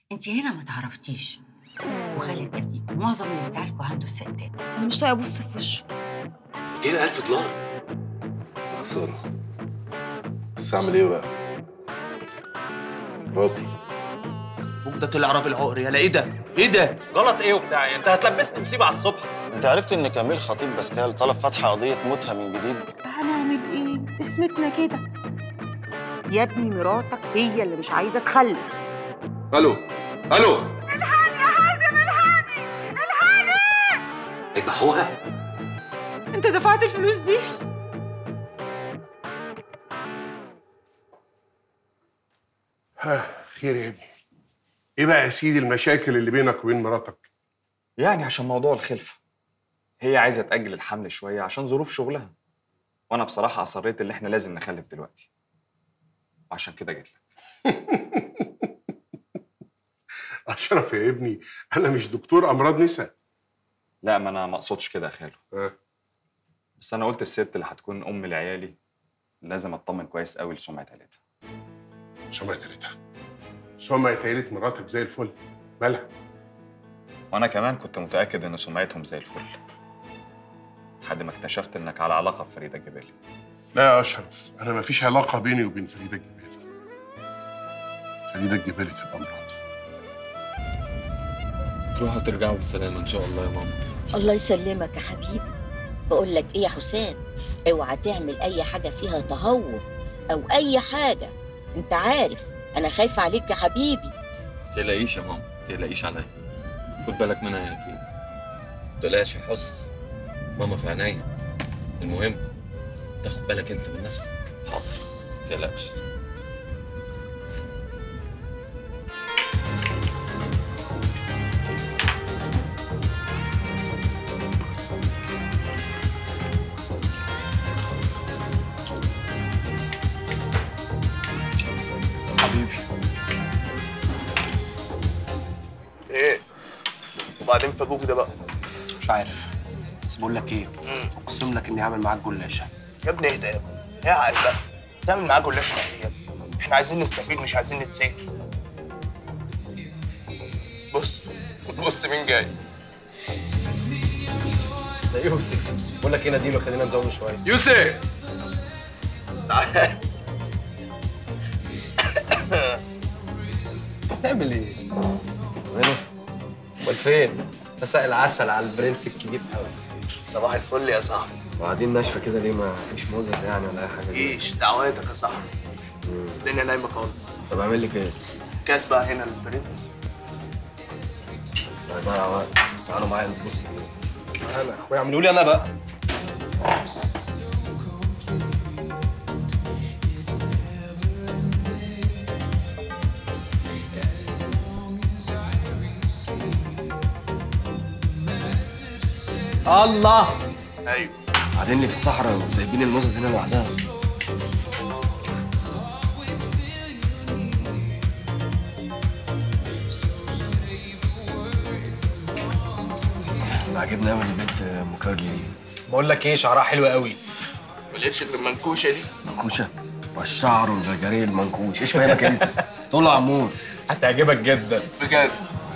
انت هنا ما تعرفتيش وخالد ابني معظم اللي بتعالجوا عنده الستات انا مش طايقه ابص في وشه 200000 دولار خسارة بس أعمل إيه بقى؟ مراتي ده طلع راجل عقر يالا ايه ده؟ ايه ده؟ غلط ايه وبتاع انت هتلبسني مصيبه على الصبح انت عرفت ان كميل خطيب باسكال طلب فتح قضيه موتها من جديد هنعمل ايه اسمتنا كده يا ابني مراتك هي اللي مش عايزه تخلف ألو ألو يذبحوها انت دفعت الفلوس دي ها خير يا ابني ايه بقى يا سيدي المشاكل اللي بينك وبين مراتك يعني عشان موضوع الخلفة هي عايزة تأجل الحمل شوية عشان ظروف شغلها وأنا بصراحة أصريت إن إحنا لازم نخلف دلوقتي عشان كده جيت لك اشرف يا ابني انا مش دكتور امراض نساء لا ما أنا ما أقصدش كده يا خالو ها بس أنا قلت الست اللي هتكون أم لعيالي لازم أطمن كويس قوي لسمعة عيلتها سمعة عيلتها سمعة عيلة مراتك زي الفل مالها وأنا كمان كنت متأكد إن سمعتهم زي الفل لحد ما اكتشفت إنك على علاقة بفريدة الجبالي لا يا اشرف انا ما فيش علاقه بيني وبين فريده الجبالي فريده الجبالي تبقى مراتي تروحوا ترجعوا بالسلامه ان شاء الله يا ماما الله يسلمك يا حبيبي بقول لك ايه يا حسام اوعى تعمل اي حاجه فيها تهور او اي حاجه انت عارف انا خايفه عليك يا حبيبي تقلقيش يا ماما تقلقيش عليا خد بالك منها يا ياسين تقلقش يا حس ماما في عينيا المهم تاخد بالك انت من نفسك حاضر تقلقش حبيبي ايه؟ وبعدين في ابوك ده بقى مش عارف بس بقول لك ايه اقسم لك اني هعمل معاك جلاشه يا ابني ايه ده يا ابني؟ ايه عقل بقى؟ تعمل معاه جلاش يعني يا ابني احنا عايزين نستفيد مش عايزين نتسجن بص بص مين جاي ده يوسف بقول لك ايه نديله خلينا نزوده شويه يوسف تعال تعمل ايه؟ ماله؟ امال فين؟ مساء العسل على البرنس الكبير قوي صباح الفل يا صاحبي وقاعدين ناشفه كده ليه ما فيش موزه يعني ولا اي حاجه دي ايش دعواتك يا صاحبي الدنيا نايمه خالص طب اعمل لي كاس كاس بقى هنا للبرنس لا يضيع وقت تعالوا معايا نبص انا اخويا اعملوا لي انا بقى الله ايوه قاعدين لي في الصحراء وسايبين الموزز هنا لوحدها انا عاجبني قوي البنت ام كارلي دي بقول لك ايه شعرها حلو قوي ما لقيتش غير المنكوشه دي منكوشه والشعر والجرجريه المنكوش ايش فاهمك انت طول عمور هتعجبك جدا بجد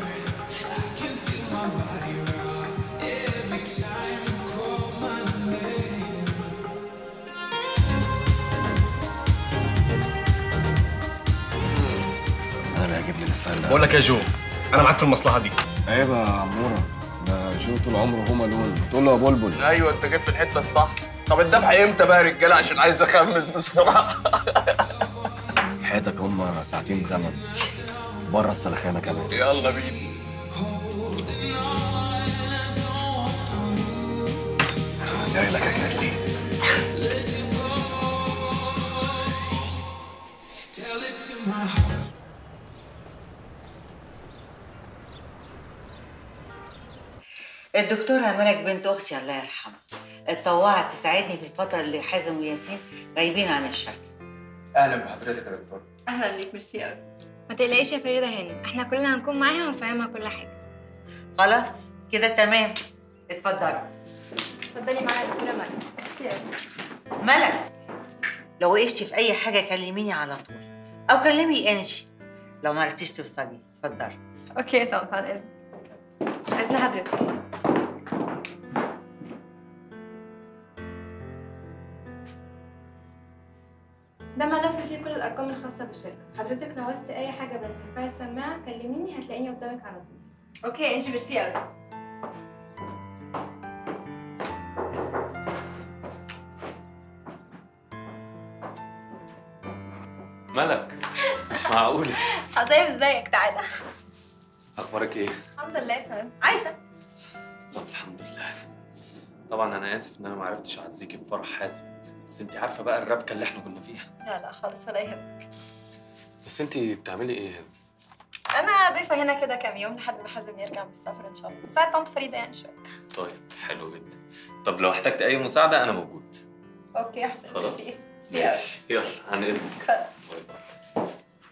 انا بيعجبني الستايل ده بقول لك إيه يا جو انا معاك في المصلحه دي عيب يا عموره ده جو طول عمره هما لون تقول له يا بلبل ايوه انت جيت في الحته الصح طب الذبح امتى بقى يا رجاله عشان عايز اخمس بسرعه حياتك هما ساعتين زمن بره السلخانه كمان يلا بينا جاي لك يا كارلي الدكتورة ملك بنت أختي الله يرحمها اتطوعت تساعدني في الفترة اللي حازم وياسين غايبين عن الشركة أهلا بحضرتك يا دكتور اهلا بيك ميرسي قوي ما تقلقيش يا فريده هانم احنا كلنا هنكون معاها ونفهمها كل حاجه خلاص كده تمام اتفضلوا اتفضلي معايا يا دكتوره مريم ميرسي قوي ملك لو وقفتي في أي حاجة كلميني على طول أو كلمي إنجي لو ما عرفتيش توصلي اتفضلي اوكي يا طنط عن اذن اذن حضرتك ده ملف فيه كل الارقام الخاصه بالشركه حضرتك لو عاوزتي اي حاجه بس ارفعي السماعه كلميني هتلاقيني قدامك على طول اوكي انت ميرسي قوي ملك مش معقولة حسام ازيك تعالى أخبارك إيه؟ الحمد لله تمام عايشه طب الحمد لله طبعا أنا آسف إن أنا ما عرفتش أعزيكي في فرح حازم بس أنت عارفة بقى الربكة اللي إحنا كنا فيها لا لا خالص ولا يهمك بس أنت بتعملي إيه هنا؟ انا ضيفه هنا كده كام يوم لحد ما حازم يرجع من السفر ان شاء الله ساعة طنط فريده يعني شويه طيب حلو جدا طب لو احتجت أي مساعدة أنا موجود اوكي يا حسام خلاص ميرسي ميرسي قوي ماشي يلا عن إذنك اتفضل باي باي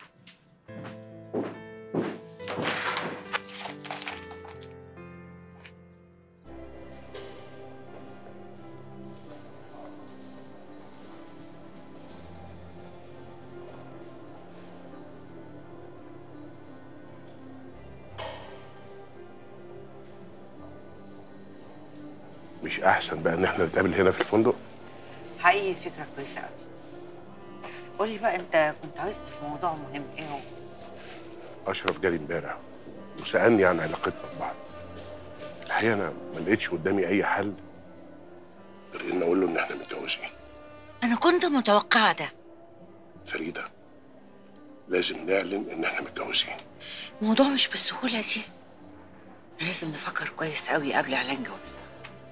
مش احسن بقى ان احنا نتقابل هنا في الفندق حقيقي فكره كويسه قوي قولي بقى انت كنت عايزني في موضوع مهم ايه هو اشرف جالي امبارح وسالني عن علاقتنا ببعض الحقيقه انا ما لقيتش قدامي اي حل غير ان اقول له ان احنا متجوزين انا كنت متوقعه ده فريده لازم نعلن ان احنا متجوزين الموضوع مش بالسهوله دي لازم نفكر كويس قوي قبل اعلان جوازنا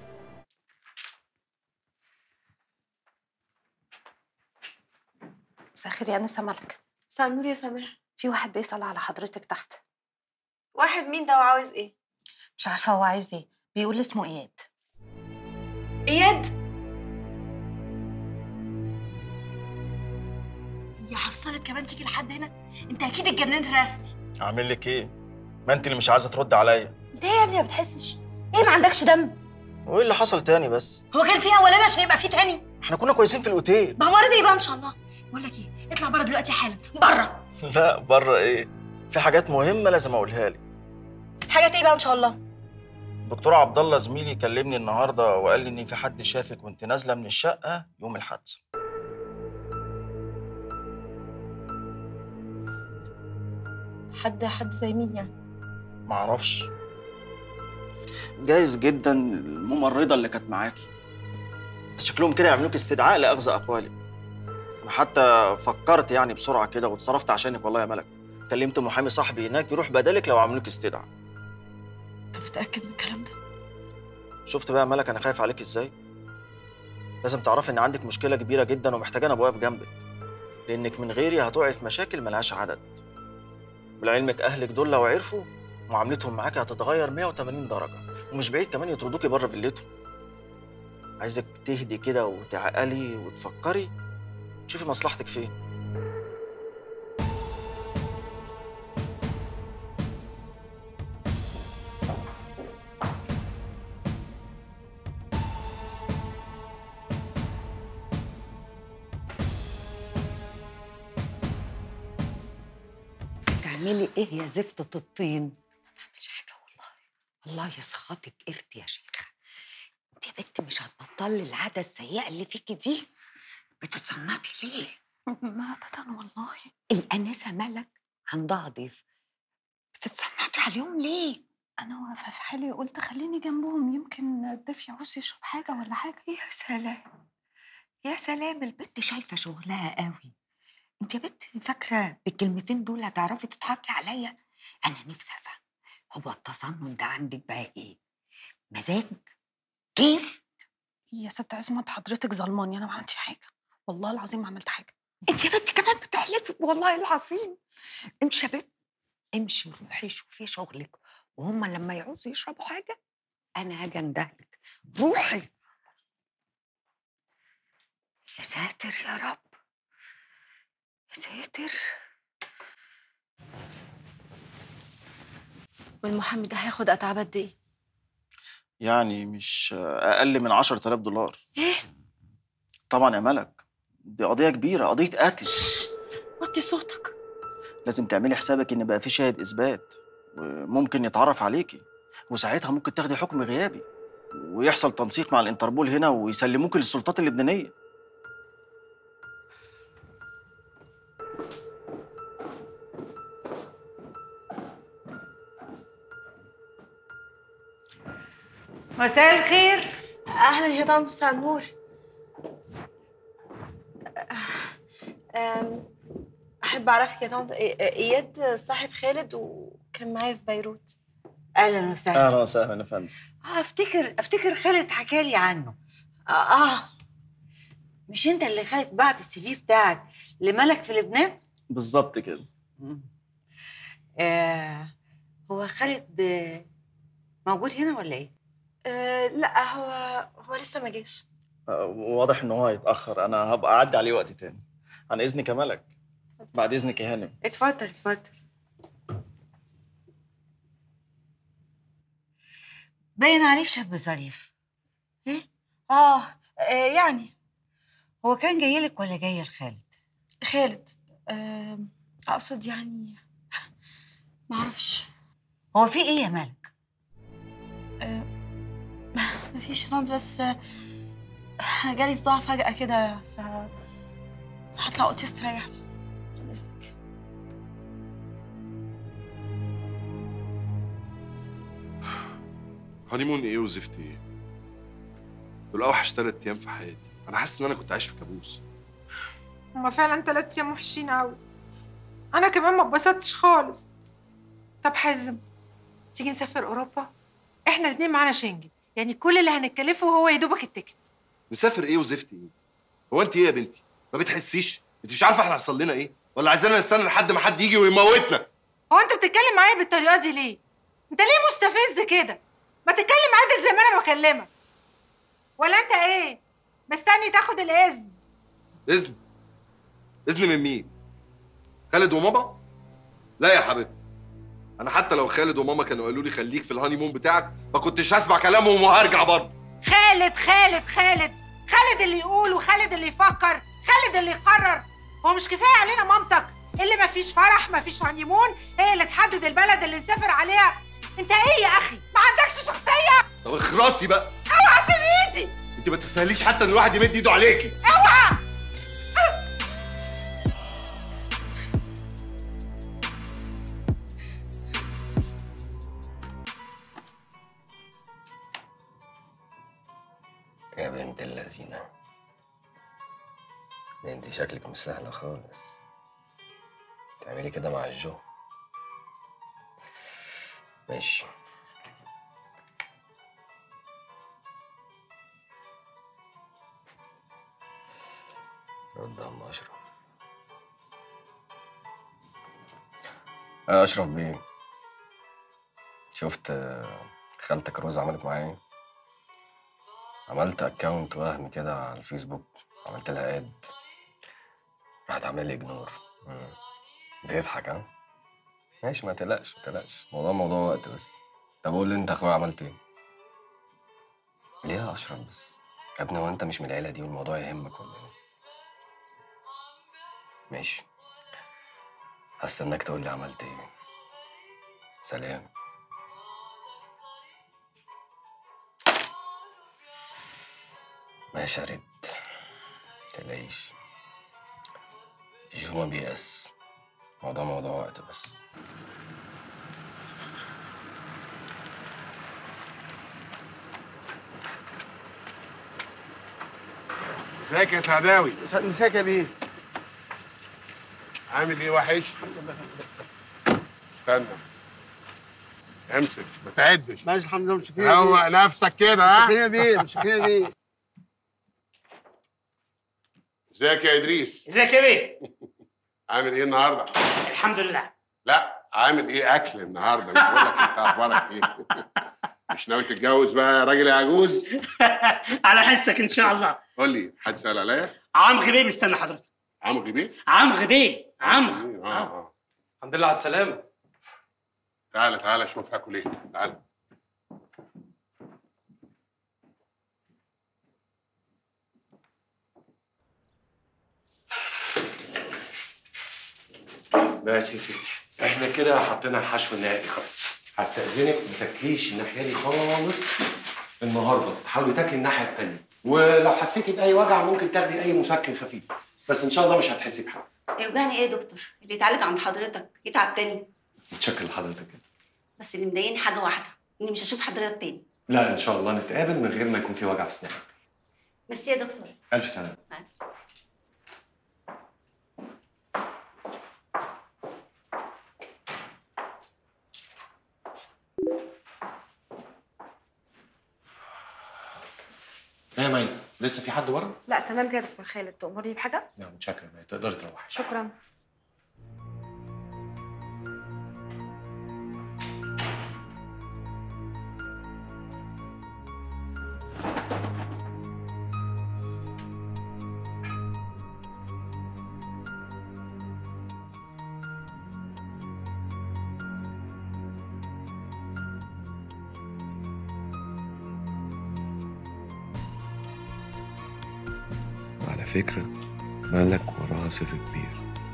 مساء الخير يا انسه ملك مساء النور يا سماح في واحد بيسال على حضرتك تحت واحد مين ده وعاوز ايه مش عارفه هو عايز ايه بيقول اسمه اياد اياد يا حصلت كمان تيجي لحد هنا انت اكيد اتجننت رسمي اعمل لك ايه ما انت اللي مش عايزه ترد عليا انت ايه يا ابني ما بتحسش ايه ما عندكش دم وايه اللي حصل تاني بس هو كان فيه اولاني عشان يبقى فيه تاني احنا كنا كويسين في الاوتيل بقى مرض ايه بقى ان شاء الله بقول لك ايه اطلع بره دلوقتي حالا بره لا بره ايه في حاجات مهمه لازم اقولها لك حاجه ايه بقى ان شاء الله دكتور عبد الله زميلي كلمني النهارده وقال لي ان في حد شافك وانت نازله من الشقه يوم الحادثه حد حد زي مين يعني معرفش جايز جدا الممرضه اللي كانت معاكي بس شكلهم كده يعملوك استدعاء لاخذ اقوالك انا حتى فكرت يعني بسرعه كده واتصرفت عشانك والله يا ملك كلمت محامي صاحبي هناك يروح بدالك لو عملوك استدعاء انت متاكد من الكلام ده شفت بقى يا ملك انا خايف عليك ازاي لازم تعرفي ان عندك مشكله كبيره جدا ومحتاجه انا واقف جنبك لانك من غيري هتقعي في مشاكل ملهاش عدد ولعلمك اهلك دول لو عرفوا معاملتهم معاكي هتتغير 180 درجه ومش بعيد كمان يطردوكي بره فيلتهم عايزك تهدي كده وتعقلي وتفكري تشوفي مصلحتك فين تعملي ايه يا زفتة الطين؟ ما بعملش حاجة والله الله يسخطك قرد يا شيخة انت يا بنت مش هتبطلي العادة السيئة اللي فيكي دي بتتصنطي ليه؟ ما ابدا والله الأنسة ملك عندها ضيف بتتصنطي عليهم ليه؟ انا واقفه في حالي قلت خليني جنبهم يمكن الضيف يعوز يشرب حاجه ولا حاجه يا سلام يا سلام البنت شايفة شغلها قوي انت يا بنت فاكرة بالكلمتين دول هتعرفي تضحكي عليا؟ أنا نفسي أفهم هو التصنت ده عندك بقى إيه؟ مزاج؟ كيف؟ يا ست عصمت حضرتك ظلماني انا ما عملتش حاجه والله العظيم ما عملت حاجه انت يا بنت كمان بتحلفي والله العظيم امشي يا بنت امشي روحي شوفي شغلك وهم لما يعوزوا يشربوا حاجة أنا هاجي أندهلك روحي يا ساتر يا رب يا ساتر والمحامي ده هياخد اتعاب قد ايه يعني مش اقل من 10000 دولار ايه طبعا يا ملك دي قضيه كبيره قضيه قتل وطي صوتك لازم تعملي حسابك ان بقى في شاهد اثبات وممكن يتعرف عليكي وساعتها ممكن تاخدي حكم غيابي ويحصل تنسيق مع الانتربول هنا ويسلموك للسلطات اللبنانيه مساء الخير اهلا يا طنط مساء النور أم، احب اعرفك يا طنط إي- اياد صاحب خالد وكان معايا في بيروت اهلا وسهلا اهلا وسهلا يا فندم آه، افتكر افتكر خالد حكى لي عنه اه, آه. مش انت اللي خالد بعت السي في بتاعك لملك في لبنان بالظبط كده آه هو خالد آه، موجود هنا ولا ايه آه لا هو هو لسه ما جاش آه، واضح ان هو هيتاخر انا هبقى اعدي عليه وقت تاني عن اذنك يا ملك بعد اذنك يا هانم اتفضل اتفضل باين عليه شاب ظريف ايه اه آه، يعني هو كان جاي لك ولا جاي لخالد خالد آه اقصد يعني ما اعرفش هو في ايه يا ملك آه مفيش يا طنط بس آه، جالي صداع فجأة كده ف هطلع اوضتي استريح عن اذنك هانيمون ايه وزفت ايه دول اوحش ثلاث ايام في حياتي انا حاسس ان انا كنت عايش في كابوس هما فعلا تلات ايام وحشين قوي انا كمان ما اتبسطتش خالص طب حازم تيجي نسافر اوروبا احنا الاتنين معانا شنجن يعني كل اللي هنتكلفه هو يا دوبك التيكت نسافر ايه وزفت ايه هو انت ايه يا بنتي ما بتحسيش انت مش عارفه احنا حصل لنا ايه ولا عايزانا نستنى لحد ما حد يجي ويموتنا هو انت بتتكلم معايا بالطريقه دي ليه انت ليه مستفز كده ما تتكلم عادل زي ما انا بكلمك ولا انت ايه مستني تاخد الاذن اذن اذن من مين خالد وماما لا يا حبيبتي انا حتى لو خالد وماما كانوا قالوا لي خليك في الهانيمون بتاعك ما كنتش هسمع كلامهم وهرجع برضه خالد خالد خالد خالد اللي يقول وخالد اللي يفكر خالد اللي يقرر هو مش كفايه علينا مامتك اللي ما فيش فرح ما فيش هانيمون هي اللي تحدد البلد اللي نسافر عليها انت ايه يا اخي ما عندكش شخصيه طب اخرسي بقى اوعى سيب ايدي انت ما تستاهليش حتى ان الواحد يمد ايده عليكي اوعى يا بنت اللذينة ده انت شكلك مش سهلة خالص تعملي كده مع الجو ماشي رد عم أشرف يا أشرف بيه شفت آه، خالتك روز عملت معايا ايه؟ عملت اكونت وهم كده على الفيسبوك عملت لها اد راحت عامله لي اجنور مم. بتضحك ها ماشي ما تقلقش ما تقلقش الموضوع موضوع وقت بس طب قول لي انت اخويا عملت ايه ليه يا اشرف بس يا ابني هو انت مش من العيله دي والموضوع يهمك ولا ايه ماشي هستناك تقول لي عملت ايه سلام ماشي يا ريت متقلقيش جو ما بيأس موضوع موضوع وقت بس ازيك يا سعداوي مساك يا بيه عامل ايه وحش استنى امسك ما تعدش ماشي الحمد لله مسكين يا روق بيه. نفسك كده ها مسكين يا بيه مسكين يا بيه ازيك يا ادريس ازيك يا بيه عامل ايه النهارده الحمد لله لا عامل ايه اكل النهارده مش بقول لك انت اخبارك ايه مش ناوي تتجوز بقى يا راجل يا عجوز على حسك ان شاء الله قول لي حد سال عليا عم غبيه مستنى حضرتك عم غبيه عم غبيه عم اه اه الحمد لله على السلامة تعالى تعالى اشوف هاكل ايه تعالى بس يا ستي احنا كده حطينا الحشو النهائي خلاص هستأذنك ما تاكليش الناحية دي خالص النهارده تحاولي تاكلي الناحية التانية ولو حسيتي بأي وجع ممكن تاخدي أي مسكن خفيف بس إن شاء الله مش هتحسي بحاجة يوجعني ايه يا دكتور اللي يتعالج عند حضرتك يتعب تاني متشكر لحضرتك بس اللي مضايقني حاجه واحده اني مش هشوف حضرتك تاني لا إن شاء الله نتقابل من غير ما يكون في وجع في أسنانك ميرسي يا دكتور ألف سلامة مع السلامة. ايه يا مي لسه في حد بره؟ لا تمام كده يا دكتور خالد تأمرني بحاجة؟ لا متشكر يا مي تقدري تروحي شكرا وعلى فكرة مالك وراها سر كبير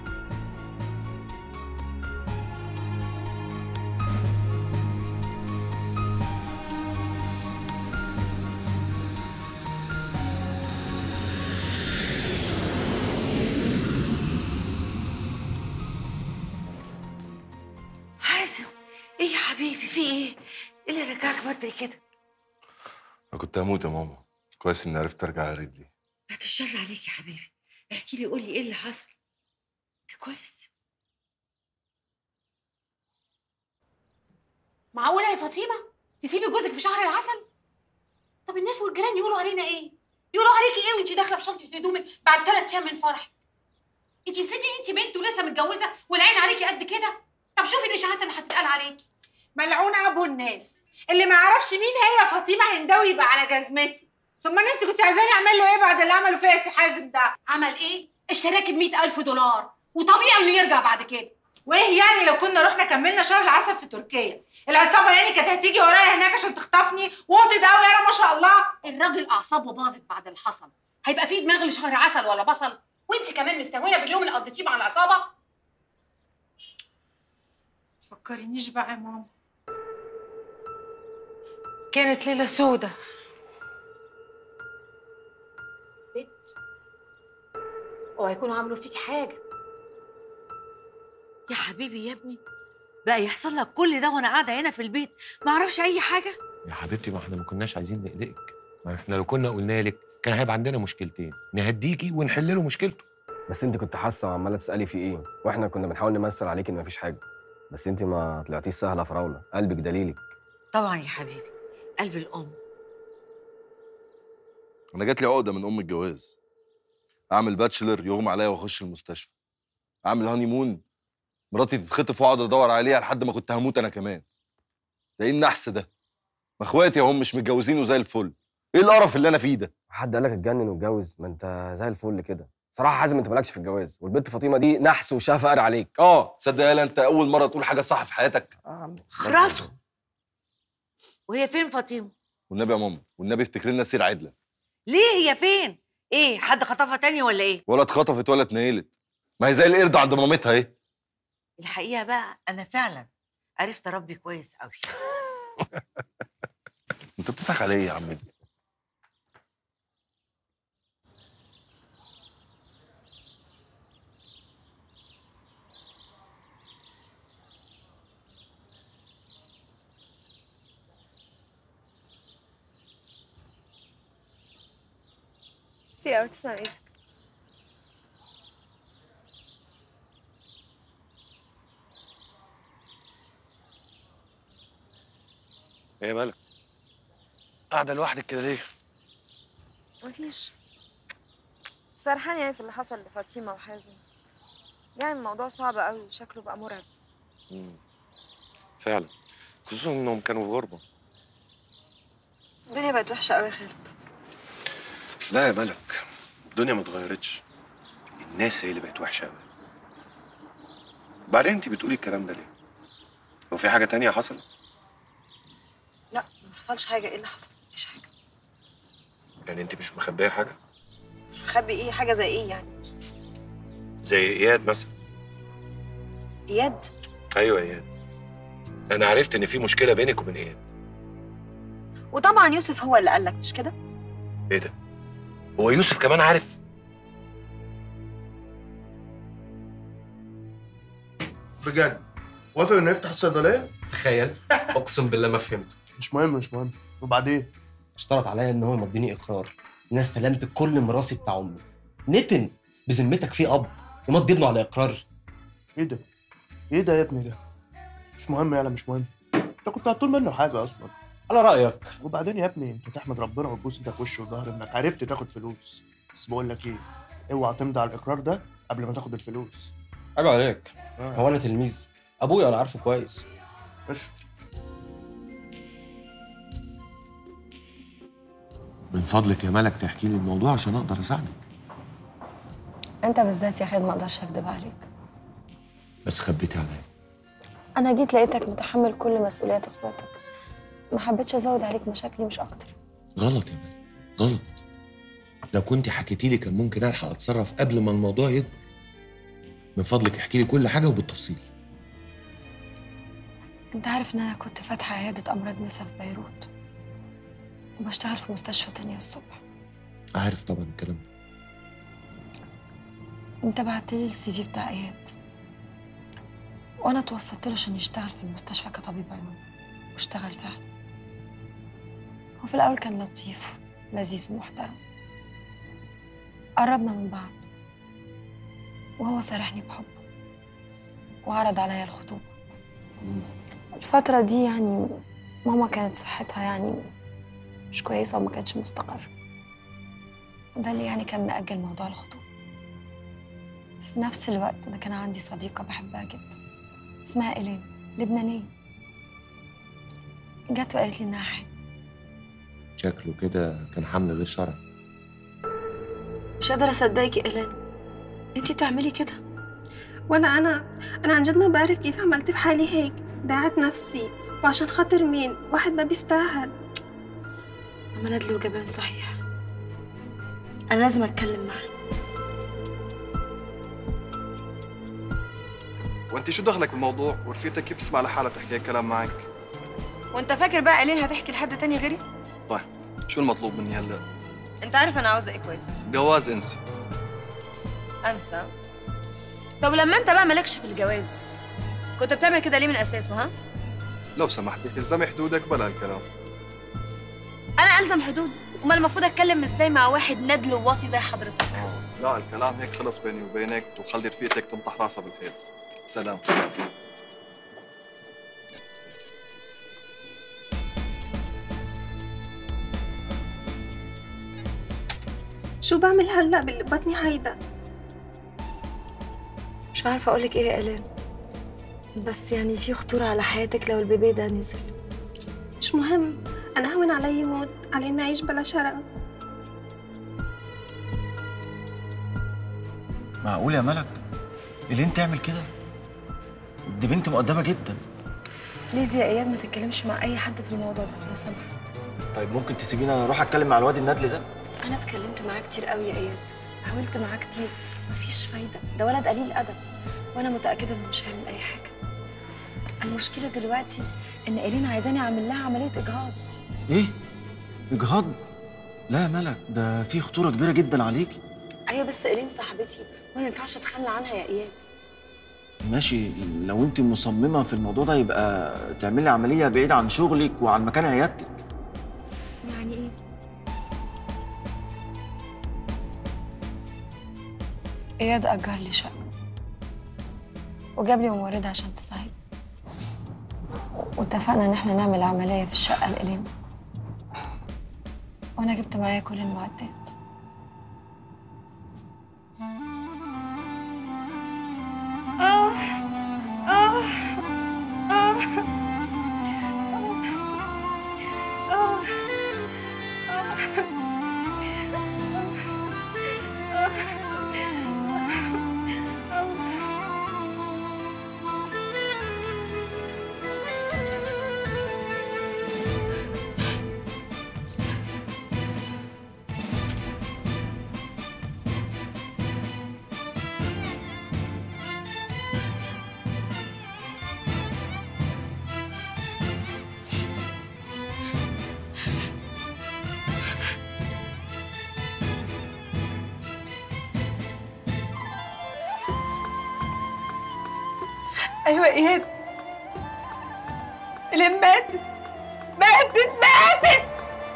حازم ايه يا حبيبي في ايه؟ ايه اللي رجعك بدري كده؟ أنا كنت هموت يا ماما كويس إني عرفت أرجع على رجلي بعد الشر عليك يا حبيبي احكي لي قولي ايه اللي حصل انت كويس معقولة يا فاطمة تسيبي جوزك في شهر العسل؟ طب الناس والجيران يقولوا علينا ايه؟ يقولوا عليكي ايه وانت داخلة بشنطة هدومك بعد ثلاث ايام من فرحك؟ انت نسيتي انت بنت ولسه متجوزة والعين عليكي قد كده؟ طب شوفي الاشاعات اللي هتتقال عليكي ملعون ابو الناس اللي ما يعرفش مين هي فاطمه هنداوي يبقى على جزمتي ثم انت كنت عايزاني اعمل له ايه بعد اللي عمله فيا سي حازم ده عمل ايه؟ اشتراكي ب ألف دولار وطبيعي انه يرجع بعد كده وايه يعني لو كنا رحنا كملنا شهر العسل في تركيا العصابه يعني كانت هتيجي ورايا هناك عشان تخطفني وانت قوي انا ما شاء الله الراجل اعصابه باظت بعد اللي حصل هيبقى فيه دماغ لشهر عسل ولا بصل وانت كمان مستهونه باليوم اللي قضيتيه مع العصابه تفكرينيش بقى يا ماما كانت ليله سودة وهيكونوا عملوا فيك حاجه يا حبيبي يا ابني بقى يحصل لك كل ده وانا قاعده هنا في البيت ما اعرفش اي حاجه يا حبيبتي ما احنا ما كناش عايزين نقلقك ما احنا لو كنا قلنا لك كان هيبقى عندنا مشكلتين نهديكي ونحل له مشكلته بس انت كنت حاسه وعماله تسالي في ايه واحنا كنا بنحاول نمثل عليك ان مفيش حاجه بس انت ما طلعتيش سهله فراوله قلبك دليلك طبعا يا حبيبي قلب الام أنا جات لي عقدة من أم الجواز أعمل باتشلر يغمى عليا وأخش المستشفى أعمل هاني مون مراتي تتخطف وأقعد أدور عليها لحد ما كنت هموت أنا كمان ده إيه النحس ده؟ ما إخواتي أهم مش متجوزين وزي الفل إيه القرف اللي أنا فيه ده؟ حد قالك اتجنن واتجوز ما انت زي الفل كده صراحه حازم انت مالكش في الجواز والبنت فاطمه دي نحس وشها فقر عليك اه تصدق يالا أنت أول مرة تقول حاجة صح في حياتك خرسوا وهي فين فاطمه؟ والنبي يا ماما والنبي افتكر لنا سير عدلة ليه هي فين؟ ايه حد خطفها تاني ولا ايه؟ ولا اتخطفت ولا اتنيلت ما هي زي القرد عند مامتها اهي الحقيقه بقى انا فعلا عرفت اربي كويس قوي انت بتضحك عليا يا عم دي ميرسي قوي تسلم ايدك ايه مالك قاعده لوحدك كده ليه مفيش سرحان يعني في اللي حصل لفاطمة وحازم يعني الموضوع صعب قوي وشكله بقى مرعب مم. فعلا خصوصا انهم كانوا في غربه الدنيا بقت وحشة قوي يا خالد لا يا ملك الدنيا ما اتغيرتش الناس هي اللي بقت وحشه قوي بعدين انت بتقولي الكلام ده ليه هو في حاجه تانية حصلت لا ما حصلش حاجة ايه اللي حصل مفيش حاجة يعني انت مش مخبيه حاجه خبي ايه حاجة زي ايه يعني زي اياد مثلا اياد ايوه يا اياد انا عرفت ان في مشكله بينك وبين اياد وطبعا يوسف هو اللي قال لك مش كده ايه ده هو يوسف كمان عارف بجد وافق انه يفتح الصيدليه تخيل اقسم بالله ما فهمته مش مهم مش مهم وبعدين اشترط عليا ان هو يمضيني اقرار ان انا استلمت كل ميراثي بتاع امي نتن بذمتك في اب يمضي ابنه على اقرار ايه ده ايه ده يا ابني ده مش مهم يالا مش مهم انت كنت هتطول منه حاجه اصلا على رايك وبعدين يا ابني انت تحمد ربنا وتبوس انت في وشه وظهر انك عرفت تاخد فلوس بس بقول لك ايه اوعى تمضي على الاقرار ده قبل ما تاخد الفلوس عيب عليك آه. هو انا تلميذ ابويا انا عارفه كويس ماشي من فضلك يا ملك تحكي لي الموضوع عشان اقدر اساعدك انت بالذات يا خالد ما اقدرش اكدب عليك بس خبيتي عليا انا جيت لقيتك متحمل كل مسؤوليات اخواتك ما حبيتش ازود عليك مشاكلي مش اكتر غلط يا ملك غلط لو كنت حكيتي لي كان ممكن الحق اتصرف قبل ما الموضوع يكبر من فضلك احكي لي كل حاجه وبالتفصيل انت عارف ان انا كنت فاتحه عياده امراض نساء في بيروت وبشتغل في مستشفى تانية الصبح عارف طبعا الكلام ده انت بعتلي السي في بتاع اياد وانا اتوسطت له عشان يشتغل في المستشفى كطبيب عيون واشتغل فعلا وفي الاول كان لطيف لذيذ ومحترم قربنا من بعض وهو سارحني بحبه وعرض عليا الخطوبة الفترة دي يعني ماما كانت صحتها يعني مش كويسة وما كانتش مستقرة وده اللي يعني كان مأجل موضوع الخطوبة في نفس الوقت أنا كان عندي صديقة بحبها جدا اسمها إيلين لبنانية جت وقالت لي إنها حامل شكله كده كان حمل غير شرعي مش قادرة أصدقك يا إيلين أنتي تعملي كده ولا انا انا عن جد ما بعرف كيف عملت بحالي هيك دعت نفسي وعشان خاطر مين واحد ما بيستاهل أما ندل وجبان صحيح أنا لازم أتكلم معاه وانت شو دخلك بالموضوع ورفيقتك كيف تسمع لحالها تحكي كلام معك وأنت فاكر بقى إيلين هتحكي لحد تاني غيري؟ طيب شو المطلوب مني هلا أنت عارف أنا عاوزة إيه كويس جواز انسي أنسى طب لما أنت بقى مالكش في الجواز كنت بتعمل كده ليه من أساسه ها؟ لو سمحتي تلزمي حدودك بلا الكلام أنا ألزم حدود أمال المفروض أتكلم إزاي مع واحد ندل وواطي زي حضرتك؟ لا الكلام هيك خلص بيني وبينك وخلي رفيقتك تنطح راسها بالحيل سلام شو بعمل هلا باللي ببطني هيدا مش عارفة أقولك إيه يا إيلين بس يعني في خطورة على حياتك لو البيبي ده نزل مش مهم انا هون علي موت علينا نعيش بلا شرف معقول يا ملك إيلين تعمل كده دي بنت مؤدبة جدا بليز يا إياد ما تتكلمش مع أي حد في الموضوع ده لو سمحت طيب ممكن تسيبيني انا اروح اتكلم مع الواد الندل ده أنا اتكلمت معاه كتير قوي يا إياد حاولت معاه كتير مفيش فايدة ده ولد قليل أدب وأنا متأكدة إنه مش هيعمل أي حاجة المشكلة دلوقتي إن إيلين عايزاني أعمل لها عملية إجهاض ايه اجهاض لا يا ملك ده في خطورة كبيرة جدا عليكي أيوة بس إيلين صاحبتي وما ينفعش أتخلى عنها يا إياد ماشي لو انت مصممة في الموضوع ده يبقى تعملي عملية بعيد عن شغلك وعن مكان عيادتك يعني إيه؟ إياد أجر لي شقة وجاب لي ممرضة عشان تساعدني واتفقنا إن إحنا نعمل عملية في الشقة لإيلين وأنا جبت معايا كل المعدات اه اه اه اه ايوه اياد الين ماتت ماتت ماتت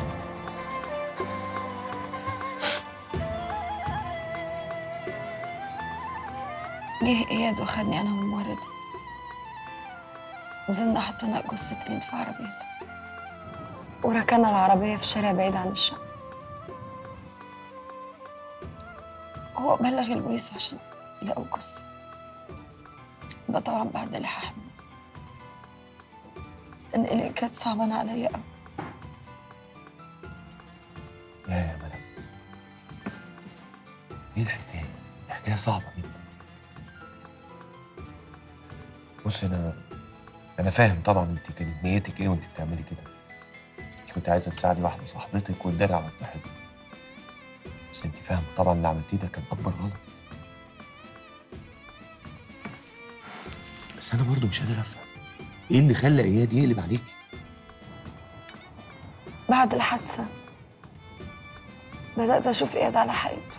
جه اياد واخدني انا والممرضة نزلنا حطينا جثة الين في عربيته وركنا العربية في شارع بعيد عن الشقة هو بلغ البوليس عشان يلاقوا الجثة ده طبعا بعد لحاح لأن الين كانت صعبانة عليا أوي لا يا ملك ايه الحكايه؟ الحكايه صعبه جدا بص انا انا فاهم طبعا انت كانت نيتك ايه وانت بتعملي كده انت كنت عايزه تساعدي واحده صاحبتك وتداري على الضحيه بس انت فاهمه طبعا اللي عملتيه ده كان اكبر غلط بس انا برضو مش قادر افهم ايه اللي خلى اياد يقلب عليكي بعد الحادثة بدأت أشوف إياد على حقيقته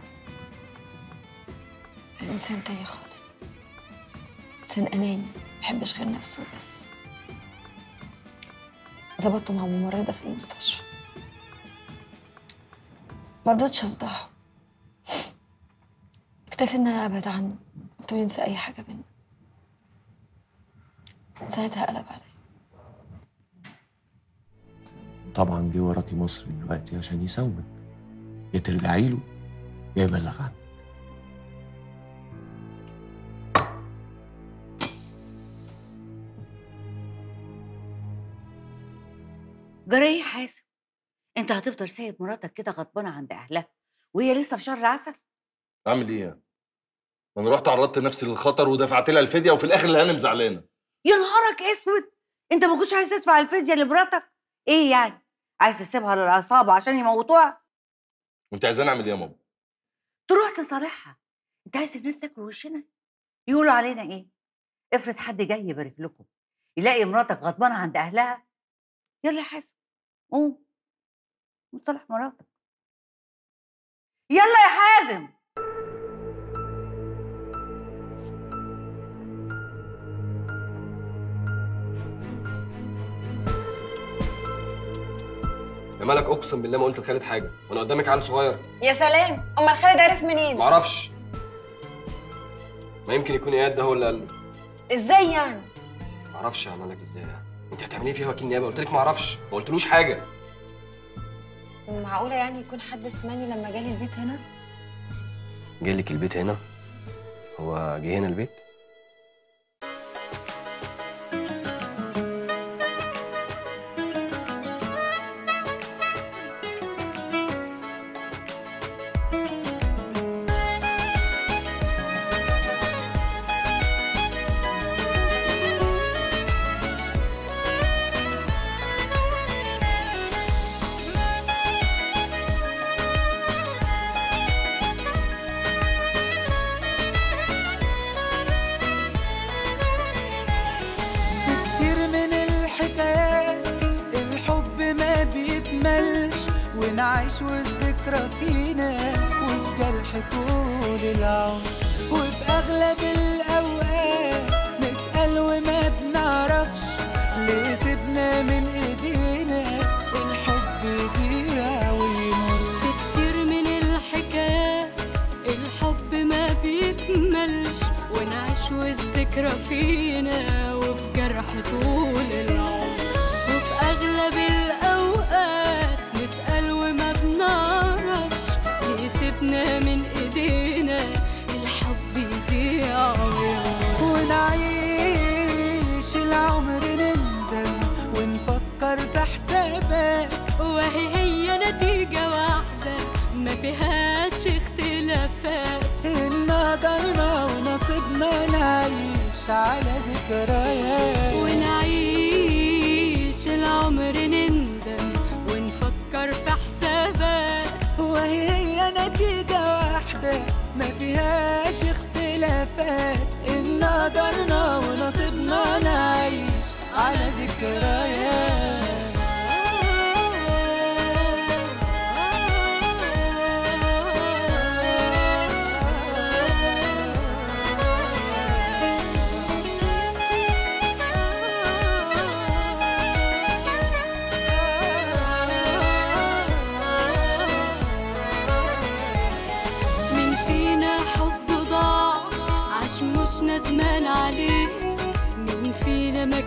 إنسان تاني خالص إنسان أناني محبش غير نفسه بس ظبطته مع ممرضة في المستشفى مرضتش أفضحه اكتفي إن أنا أبعد عنه قلت له ينسى أي حاجة بينا ساعتها قلب عليا طبعا جه وراكي مصر دلوقتي عشان يساومك يا ترجعي له يا يبلغ عنك جرى حازم انت هتفضل سايب مراتك كده غضبانه عند اهلها وهي لسه في شهر عسل اعمل ايه يعني؟ ما انا رحت عرضت نفسي للخطر ودفعت لها الفديه وفي الاخر الهانم زعلانه يا نهارك اسود انت ما كنتش عايز تدفع الفديه لمراتك ايه يعني عايز تسيبها للعصابه عشان يموتوها وانت عايزاني اعمل ايه يا ماما؟ تروح تصارحها انت عايز الناس تاكل وشنا يقولوا علينا ايه افرض حد جاي يبارك لكم يلاقي مراتك غضبانه عند اهلها يلا يا حازم قوم وتصالح مراتك يلا يا حازم يا مالك اقسم بالله ما قلت لخالد حاجه وانا قدامك عيل صغير يا سلام أمال خالد عرف منين؟ معرفش ما يمكن يكون اياد ده هو اللي قال له إزاي يعني؟ معرفش يا مالك ازاي يعني انت هتعملي فيها وكيل نيابه قلت لك معرفش ما قلتلوش حاجه معقولة يعني يكون حد سمعني لما جالي البيت هنا؟ جالك البيت هنا هو جه هنا البيت كتير من الحكايات الحب ما بيكملش ونعيش والذكرى فينا وفي جرح طول العمر وفي أغلب الأوقات نسأل وما بنعرفش ليه سيبنا من إيدينا الحب يضيع ويمر في كتير من الحكايات الحب ما بيكملش ونعيش والذكرى فينا وفي جرح طول العمر وفي أغلب الأوقات نسأل وما بنعرفش يسيبنا من إيدينا الحب يضيع ويمر ونعيش العمر نندم ونفكر في حسابات وهي هي نتيجة واحدة ما فيهاش اختلافات إن قدرنا ونصيبنا نعيش على ذكريات ونعيش العمر نندم ونفكر في حسابات وهي هي نتيجة واحدة ما فيهاش اختلافات إن قدرنا ونصيبنا نعيش على ذكريات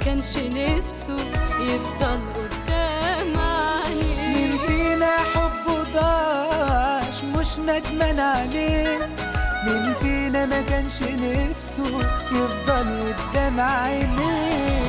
كانش نفسه يفضل قدام عينيه مين فينا حبه ضاعش مش ندمان عليه مين فينا ما كانش نفسه يفضل قدام عينيه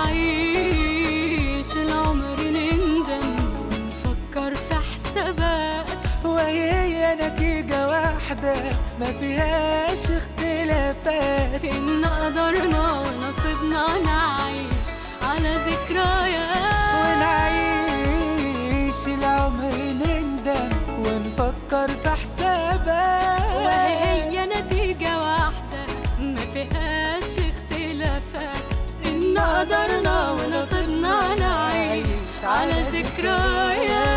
ونعيش العمر نندم ونفكر في حسابات وهي نتيجة واحدة ما فيهاش اختلافات إن قدرنا ونصيبنا نعيش على ذكريات ونعيش العمر نندم ونفكر في حسابات وهي نتيجة واحدة ما فيهاش اختلافات إن قدرنا ونصيبنا نعيش على ذكريات